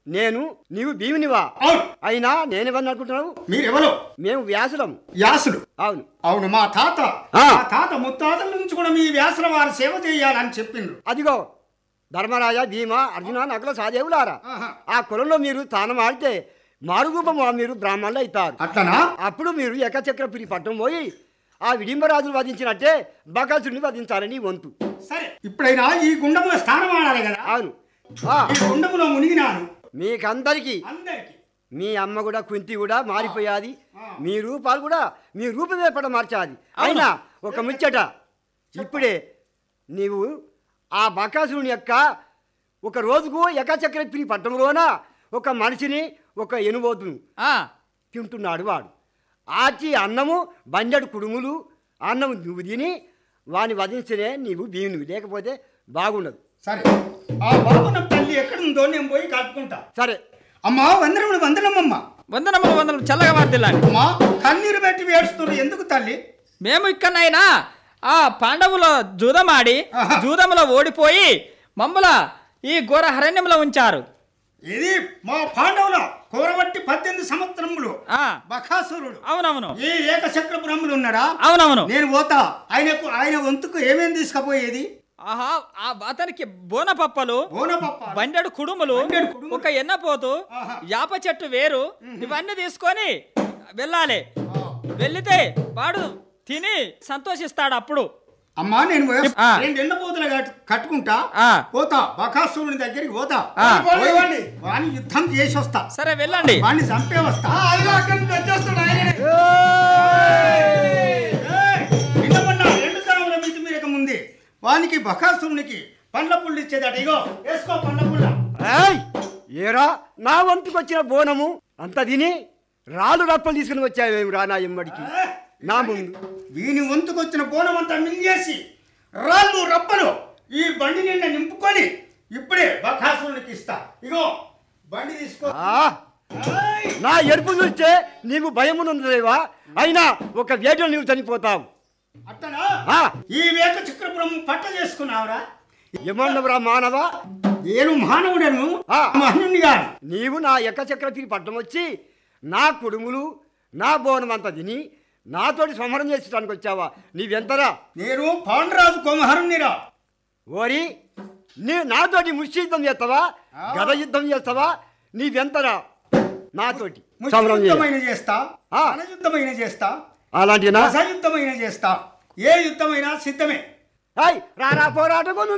నేను నీవు భీమునివా అవును అయినా నేనేమని అనుకుంటున్నావు మీరెవరు మేము వ్యాసులం వ్యాసుడు అవును అవును మా తాత ఆ. మా తాత ముత్తాతల నుంచి కూడా మీ వ్యాసుల వారు సేవ చేయాలని చెప్పిండ్రు అదిగో ధర్మరాజ భీమ అర్జున నకుల సాదేవులారా ఆహా. ఆ కులంలో మీరు తానం ఆడితే మారురూపం మీరు బ్రాహ్మణులు అవుతారు అట్లనా అప్పుడు మీరు ఏకచక్రపురి పట్టం పోయి ఆ విడింబరాజును వధించినట్టే బకాసుడిని వధించాలని వంతు సరే ఇప్పుడైనా ఈ గుండములో స్నానం ఆడాలి కదా అవును ఆ, ఈ గుండములో మునిగినాను మీకందరికీ అందరికి మీ అమ్మ కూడా కుంతి కూడా మారిపోయాది మీ రూపాలు కూడా మీ రూపమే పడ మార్చాది అయినా ఒక ముచ్చట ఇప్పుడే నీవు ఆ బకాసురుని యొక్క ఒక రోజుకు ఏకచక్రపురి పట్టంలోన ఒక మనిషిని ఒక ఎనుబోతును ఆ, తింటున్నాడు వాడు ఆచి అన్నము బంజడు కుడుములు అన్నము నువ్వు తిని వాని వధించనే నీవు భీమునివి లేకపోతే బాగుండదు సరే ఆ బాబున తల్లి ఎక్కడుందో నేను పోయి కలుపుకుంటా సరే అమ్మా వందనములు వందనమ్మమ్మ వందనములు వందనములు చల్లగా వార్తిల్లండి అమ్మా కన్నీరు పెట్టి వేడుస్తున్నారు ఎందుకు తల్లి మేము ఇక్కడనైనా ఆ పాండవుల జూదమాడి ఆహా. జూదములో ఓడిపోయి మమ్మల ఈ ఘోర హరణ్యంలో ఉంచారు ఇది మా పాండవుల కూరబట్టి పద్దెనిమిది సంవత్సరములు ఆ బకాసురుడు అవునవును ఈ ఏకచక్ర బ్రహ్మలు ఉన్నాడా అవునవును నేను పోతా ఆయనకు ఆయన వంతుకు ఏమేం తీసుకుపోయేది ఆహా ఆ అతనికి బోనపప్పలు ఓనపప్ప బండెడు కుడుములు బండెడు కుడుములు. ఒక ఎన్నపోతు ఆహా. యాప చెట్టు వేరు ఇవన్నీ తీసుకొని వెళ్ళాలి వెళ్లితే వాడు తిని సంతోషిస్తాడు అప్పుడు అమ్మా నేను పోయి- ఆ. రెండు ఎండపోతలు కట్టు- కట్టుకుంటా ఆ. పోతా బకాసురుని దగ్గరికి పోతా ఆ. పోయి వాడిని యుద్ధం చేసి వస్తా సరే వెళ్ళండి వాడిని చంపే వస్తా ఏయ్! నిన్న మొన్న రెండు తరముల మితి మీరక ముందే వానికి బకాసురునికి పండ్ల పుల్లు ఇచ్చేదట ఇగో వేసుకో పండ్ల పుల్ల ఏయ్ ఏరా నా వంతుకు వచ్చిన బోనము అంత తిని రాళ్ళు రప్పలు తీసుకుని వచ్చావేమి రా నా ఎమ్మడికి నా ముందు వీని వంతుకొచ్చిన బోనం అంతా మింగేసి రాళ్ళు రప్పలు ఈ బండి నిండా నింపుకొని ఇప్పుడే బకాసురునికి ఇస్తా ఇగో బండి తీసుకో ఆ, ఏయ్! నా ఎరుపు చూస్తే నీకు భయమునుందేవా అయినా ఒక వేటలో నీవు చనిపోతావు అట్టనా ఆ. ఈ వేక చక్రపురం పట్ట చేసుకున్నావురా ఏమన్నవరా మానవ నేను మానవుడను ఆ. మహనుని గాను నీవు నా ఎక్కచక్రపతి పట్టం వచ్చి నా కుడుములు నా బోనం అంతా తిని నాతోటి సంహరం చేసడానికి వచ్చావా నీవెంతరా నేను పాండరాజు కొమహరునిరా ఓరి నీ నాతోటి ముష్టి యుద్ధం చేస్తావా గద యుద్ధం చేస్తావా నీవెంతరా నాతోటి సంహరం చేయ యుద్ధమైన చేస్తా ఆ. ధన యుద్ధమైన చేస్తా అలాంటినా రస యుద్ధమైన చేస్తా ఏ యుద్ధమైనా సిద్ధమే ఏయ్, రారా పోరాటకు